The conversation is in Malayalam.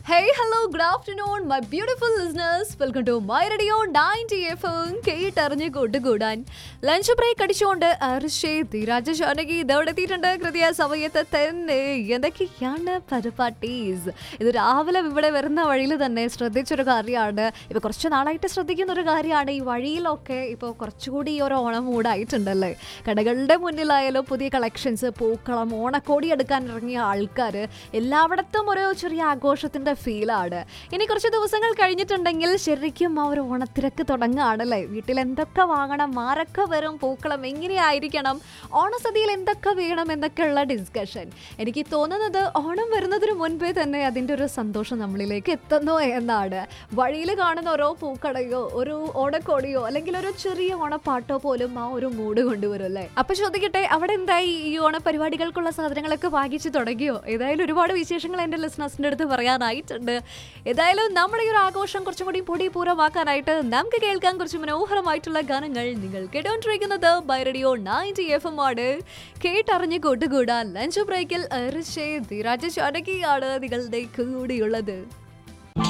Hey, hello, good afternoon, my beautiful listeners. Welcome to my radio 90 FM. കേട്ടറിഞ്ഞ് കൂട്ടുകൂടാൻ ലഞ്ച് ബ്രേക്ക് അടിച്ചുകൊണ്ട് അർഷേ ധീരാജ ജാനകി ഇതവിടെ എത്തിയിട്ടുണ്ട് കൃത്യ സമയത്ത് തന്നെ എന്തൊക്കെയാണ് പരിപാട്ടീസ് ഇത് രാവിലെ ഇവിടെ വരുന്ന വഴിയിൽ തന്നെ ശ്രദ്ധിച്ചൊരു കാര്യമാണ് ഇപ്പൊ കുറച്ച് നാളായിട്ട് ശ്രദ്ധിക്കുന്ന ഒരു കാര്യമാണ് ഈ വഴിയിലൊക്കെ ഇപ്പോൾ കുറച്ചുകൂടി ഈ ഒരു ഓണം മൂടായിട്ടുണ്ടല്ലേ കടകളുടെ മുന്നിലായാലും പുതിയ കളക്ഷൻസ് പൂക്കളം ഓണക്കോടി എടുക്കാൻ ഇറങ്ങിയ ആൾക്കാർ എല്ലായിടത്തും ഒരു ചെറിയ ആഘോഷത്തിന്റെ ഫീലാണ് ഇനി കുറച്ച് ദിവസങ്ങൾ കഴിഞ്ഞിട്ടുണ്ടെങ്കിൽ ശരിക്കും ആ ഒരു ഓണത്തിരക്ക് തുടങ്ങുകയാണല്ലേ വീട്ടിൽ എന്തൊക്കെ വാങ്ങണം ആരൊക്കെ വരും പൂക്കളം എങ്ങനെയായിരിക്കണം ഓണസദ്യയിൽ എന്തൊക്കെ വേണം എന്നൊക്കെയുള്ള ഡിസ്കഷൻ എനിക്ക് തോന്നുന്നത് ഓണം വരുന്നതിന് മുൻപേ തന്നെ അതിൻ്റെ ഒരു സന്തോഷം നമ്മളിലേക്ക് എത്തുന്നു എന്നാണ് വഴിയിൽ കാണുന്ന ഓരോ പൂക്കടയോ ഒരു ഓണക്കോടിയോ അല്ലെങ്കിൽ ഒരു ചെറിയ ഓണപ്പാട്ടോ പോലും ആ ഒരു മൂഡ് കൊണ്ടുവരും അല്ലേ അപ്പൊ ചോദിക്കട്ടെ അവിടെ എന്തായി ഈ ഓണ പരിപാടികൾക്കുള്ള സാധനങ്ങളൊക്കെ വാങ്ങിച്ചു തുടങ്ങിയോ ഏതായാലും ഒരുപാട് വിശേഷങ്ങൾ എൻ്റെ ലിസണേഴ്സിൻ്റെ അടുത്ത് പറയാനായിട്ടുണ്ട് ഏതായാലും നമ്മുടെ ഈ ഒരു ആഘോഷം കുറച്ചും കൂടി പൊടിപൂരമാക്കാനായിട്ട് നമുക്ക് കേൾക്കാൻ കുറച്ച് മനോഹരമായിട്ടുള്ള ഗാനങ്ങൾ നിങ്ങൾ കേട്ടോണ്ടിരിക്കുന്നത് by radio ninety F M ആണ് കേട്ടറിഞ്ഞ് കൂട്ടുകൂടാൻ ലഞ്ച് ബ്രേക്കിൽ ഋഷേ ധീരാജ ചാനകിയാണ് നിങ്ങളുടെ കൂടിയുള്ളത്